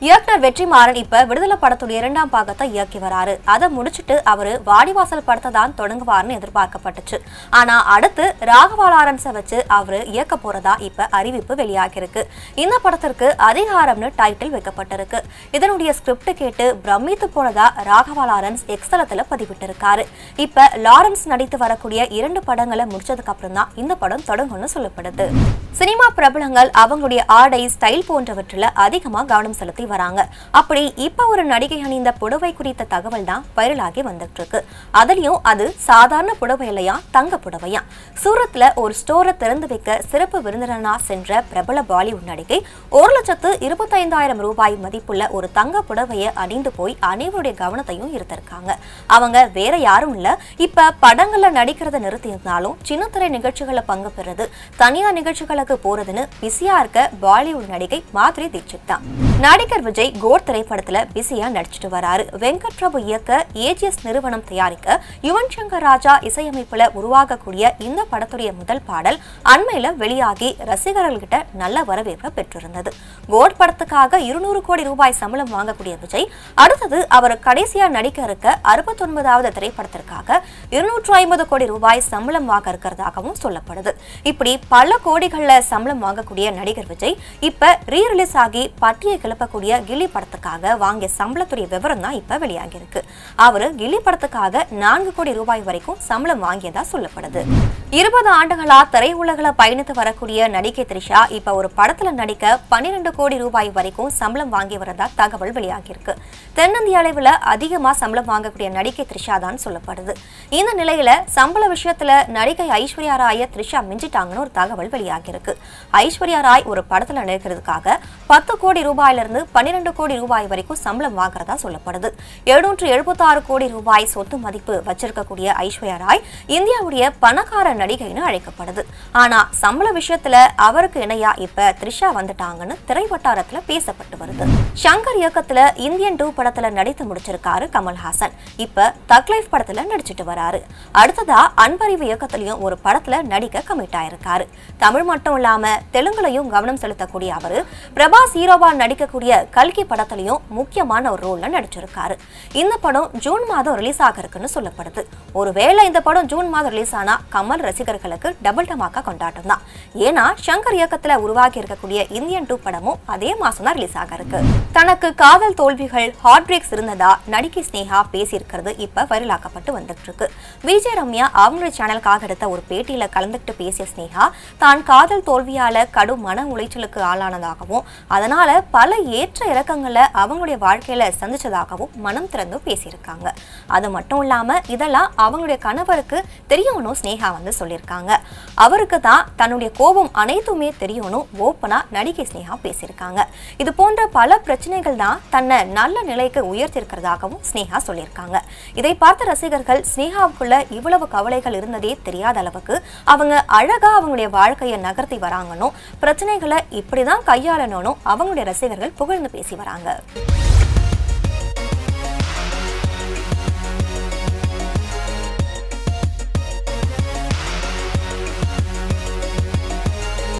இயக்குனர் வெற்றிமாறன் இப்ப விடுதலை படத்துடைய இரண்டாம் பாகத்தை இயக்கி வராரு அதை முடிச்சிட்டு அவரு வாடிவாசல் படத்தை தான் தொடங்குவார்னு எதிர்பார்க்கப்பட்டுச்சு ஆனா அடுத்து ராகவா லாரன்ஸை வச்சு அவரு இயக்க போறதா இப்ப அறிவிப்பு வெளியாகிருக்கு இந்த படத்திற்கு அதிகாரம்னு டைட்டில் வைக்கப்பட்டிருக்கு இதனுடைய ஸ்கிரிப்ட் கேட்டு பிரமித்து போனதா ராகவா லாரன்ஸ் எக்ஸலத்துல பதிவிட்டிருக்காரு இப்ப லாரன்ஸ் நடித்து வரக்கூடிய இரண்டு படங்களை முடிச்சதுக்கு அப்புறம் தான் இந்த படம் தொடங்கும்னு சொல்லப்படுது சினிமா பிரபலங்கள் அவங்களுடைய ஆடை ஸ்டைல் போன்றவற்றில் அதிகமா கவனம் செலுத்தி வராங்க அப்படி இப்ப ஒரு நடிகை அணிந்த புடவை குறித்த தகவல் தான் வைரலாகி வந்துட்டு இருக்கு அதுலயும் அது சாதாரண புடவை இல்லையா தங்க புடவையா சூரத்ல ஒரு ஸ்டோரை திறந்து வைக்க சிறப்பு விருந்தினரா சென்ற பிரபல பாலிவுட் நடிகை ஒரு லட்சத்து இருபத்தைந்தாயிரம் ரூபாய் மதிப்புள்ள ஒரு தங்க புடவையை அணிந்து போய் அனைவருடைய கவனத்தையும் ஈர்த்திருக்காங்க அவங்க வேற யாரும் இல்ல இப்ப படங்கள்ல நடிக்கிறத நிறுத்தியிருந்தாலும் சின்னத்திரை நிகழ்ச்சிகளை பங்கு பெறது தனியார் நிகழ்ச்சிகளுக்கு போறதுன்னு பிஸியா இருக்க பாலிவுட் நடிகை மாதுரி தீட்சித் தான் நடிகர் விஜய் கோட் திரைப்படத்துல பிஸியா நடிச்சிட்டு வராரு வெங்கட் பிரபு இயக்க ஏஜிஎஸ் நிறுவனம் தயாரிக்க யுவன் சங்கர் ராஜா இசையமைப்புல உருவாகக்கூடிய இந்த படத்துடைய முதல் பாடல் அண்மையில வெளியாகி ரசிகர்கள்கிட்ட நல்ல வரவேற்பை பெற்றிருந்தது கோட் படத்துக்காக இருநூறு கோடி ரூபாய் சம்பளம் வாங்கக்கூடிய விஜய் அடுத்தது அவர் கடைசியா நடிக்க இருக்க அறுபத்தொன்பதாவது திரைப்படத்திற்காக இருநூற்று ஐம்பது கோடி ரூபாய் சம்பளம் வாங்க இருக்கிறதாகவும் சொல்லப்படுது இப்படி பல கோடிகள்ல சம்பளம் வாங்கக்கூடிய நடிகர் விஜய் இப்ப ரீ ரிலீஸ் ஆகி பட்டியை கிளப்பக்கூடிய கில்லி படத்துக்காக வாங்கிய சம்பளத்துடைய விவரம் தான் இப்ப வெளியாகி இருக்கு அவரு கில்லி படத்துக்காக நான்கு கோடி ரூபாய் வரைக்கும் சம்பளம் வாங்கியதா சொல்லப்படுது இருபது ஆண்டுகளா திரையுலகில பயணித்து வரக்கூடிய நடிகை த்ரிஷா இப்ப ஒரு படத்துல நடிக்க பன்னிரண்டு கோடி ரூபாய் வரைக்கும் சம்பளம் வாங்கி வரதா தகவல் வெளியாகியிருக்கு தென்னிந்திய அளவுல அதிகமா சம்பளம் வாங்கக்கூடிய நடிகை த்ரிஷா தான் சொல்லப்படுது இந்த நிலையில சம்பள விஷயத்துல நடிகை ஐஸ்வர்யா ராய த்ரிஷா மிஞ்சிட்டாங்கன்னு ஒரு தகவல் வெளியாகியிருக்கு ஐஸ்வர்யா ராய் ஒரு படத்துல நடிக்கிறதுக்காக பத்து கோடி ரூபாயில இருந்து பன்னிரண்டு கோடி ரூபாய் வரைக்கும் சம்பளம் வாங்குறதா சொல்லப்படுது எழுநூற்று எழுபத்தாறு கோடி ரூபாய் சொத்து மதிப்பு வச்சிருக்கக்கூடிய ஐஸ்வர்யா ராய் இந்தியாவுடைய பணக்கார நடிகைன்னு அழைக்கப்படுது ஆனா சம்பள விஷயத்துல அவருக்கு இணையா இப்ப த்ரிஷா வந்துட்டாங்கன்னு திரைவட்டாரத்துல பேசப்பட்டு வருது சங்கர் இயக்கத்துல இந்தியன் டூ படத்துல நடித்து முடிச்சிருக்காரு கமல்ஹாசன் இப்ப தக் லைஃப் படத்துல நடிச்சிட்டு வராரு அடுத்ததா அன்பறிவு இயக்கத்திலையும் ஒரு படத்துல நடிக்க கமிட் ஆயிருக்காரு தமிழ் மட்டும் இல்லாம தெலுங்குலையும் கவனம் செலுத்தக்கூடிய அவரு பிரபாஸ் ஹீரோவா நடிக்கக்கூடிய கல்கி படத்துலயும் முக்கியமான ஒரு ரோல்ல நடிச்சிருக்காரு இந்த படம் ஜூன் மாதம் ரிலீஸ் ஆக இருக்குன்னு சொல்லப்படுது ஒருவேளை இந்த படம் ஜூன் மாதம் ரிலீஸ் ஆனா கமல் ரசிகர்களுக்கு டபுள் டமாக்கா கொண்டாட்டம் தான் ஏன்னா சங்கர் இயக்கத்துல உருவாகி இருக்கக்கூடிய இந்தியன் டூ படமும் அதே மாசம் தான் ரிலீஸ் ஆக இருக்கு தனக்கு காதல் தோல்விகள் ஹார்ட் பிரேக்ஸ் இருந்ததா நடிகை ஸ்னேகா பேசியிருக்கிறது இப்ப வைரலாக்கப்பட்டு வந்துட்டு இருக்கு விஜய் ரம்யா அவங்களுடைய சேனலுக்காக எடுத்த ஒரு பேட்டியில கலந்துக்கிட்டு பேசிய ஸ்னேகா தான் காதல் தோல்வியால கடும் மன உளைச்சலுக்கு ஆளானதாகவும் அதனால பல ஏற்ற இறக்கங்களை அவங்களுடைய வாழ்க்கையில சந்திச்சதாகவும் மனம் திறந்து பேசியிருக்காங்க அது மட்டும் இல்லாம இதெல்லாம் அவங்களுடைய கணவருக்கு தெரியணும் ஸ்னேகா வந்து சொல்லியிருக்காங்க அவருக்கு தான் தன்னுடைய கோபம் அனைத்துமே தெரியணும் ஓப்பனா நடிகை ஸ்னேகா பேசியிருக்காங்க இது போன்ற பல பிரச்சனைகள் தான் தன்னை நல்ல நிலைக்கு உயர்த்தியிருக்கிறதாகவும் ஸ்னேகா சொல்லியிருக்காங்க இதை பார்த்த ரசிகர்கள் ஸ்னேகாவுக்குள்ள இவ்வளவு கவலைகள் இருந்ததே தெரியாத அளவுக்கு அவங்க அழகா அவங்களுடைய வாழ்க்கையை நகர்த்தி வராங்கன்னு பிரச்சனைகளை இப்படிதான் கையாளணும் அவங்களுடைய ரசிகர்கள் புகழ்ந்து பேசி வராங்க